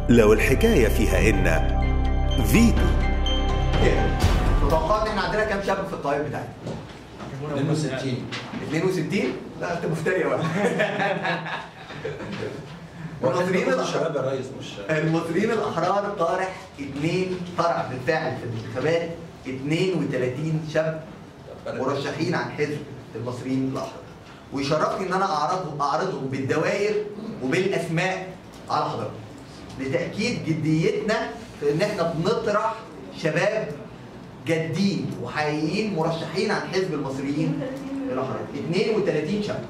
لو الحكاية فيها إن فيتو تتوقع ان احنا عندنا كام شاب في الطائف بتاعنا؟ 62 62 لا انت مفتري بقى المصريين كل الأحرار الشباب يا ريس مش المصريين الاحرار طارح اثنين طرح بالفعل في الانتخابات 32 شاب مرشحين عن حزب المصريين الاحرار ويشرفني ان انا اعرضهم اعرضهم بالدوائر وبالاسماء على حضرتك لتاكيد جديتنا في ان احنا بنطرح شباب جادين وحقيقيين مرشحين عن حزب المصريين الاحرار 32 شاب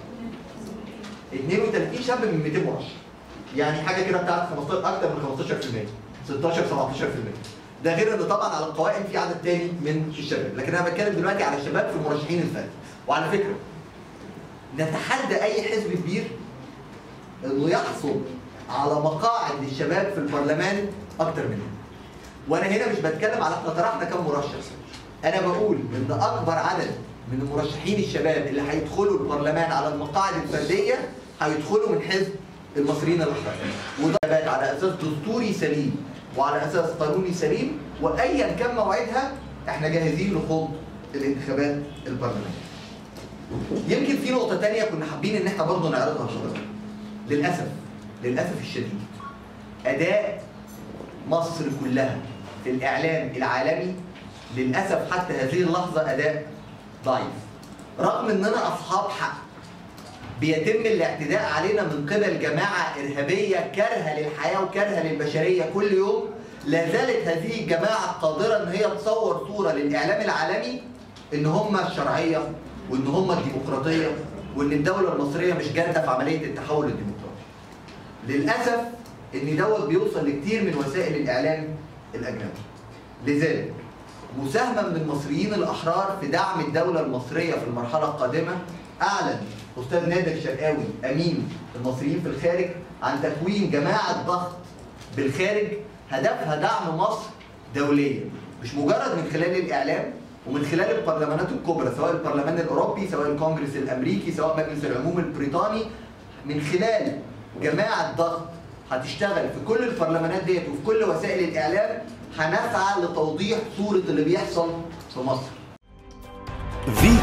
32 شاب من 200 مرشح يعني حاجه كده بتاعت 15 اكتر من 15% 16 17% ده غير ان طبعا على القوائم في عدد تاني من الشباب لكن انا بتكلم دلوقتي على الشباب في المرشحين الفرد وعلى فكره نتحدى اي حزب كبير انه يحصل على مقاعد للشباب في البرلمان اكتر مننا وانا هنا مش بتكلم على احنا طرحنا كام مرشح انا بقول ان اكبر عدد من المرشحين الشباب اللي هيدخلوا البرلمان على المقاعد الفرديه هيدخلوا من حزب المصريين الاحرار وده بات على اساس دستوري سليم وعلى اساس قانوني سليم وايا كان موعدها احنا جاهزين لخوض الانتخابات البرلمانيه يمكن في نقطه تانية كنا حابين ان احنا برضه نعرضها لحضرتك للاسف للاسف الشديد اداء مصر كلها في الاعلام العالمي للاسف حتى هذه اللحظه اداء ضعيف رغم اننا اصحاب حق بيتم الاعتداء علينا من قبل جماعه ارهابيه كارهه للحياه وكارهه للبشريه كل يوم لا زالت هذه الجماعه قادره ان هي تصور صوره للاعلام العالمي ان هم الشرعيه وان هم الديمقراطيه وان الدوله المصريه مش جاده في عمليه التحول الديمقراطي. للاسف ان دوت بيوصل لكتير من وسائل الاعلام الاجنبي. لذلك مساهمه من المصريين الاحرار في دعم الدوله المصريه في المرحله القادمه اعلن استاذ نادر شرقاوي امين المصريين في الخارج عن تكوين جماعه ضغط بالخارج هدفها دعم مصر دوليا مش مجرد من خلال الاعلام ومن خلال البرلمانات الكبرى سواء البرلمان الاوروبي سواء الكونجرس الامريكي سواء مجلس العموم البريطاني من خلال جماعه ضغط هتشتغل في كل البرلمانات ديت وفي كل وسائل الاعلام هنسعى لتوضيح صوره اللي بيحصل في مصر فيتو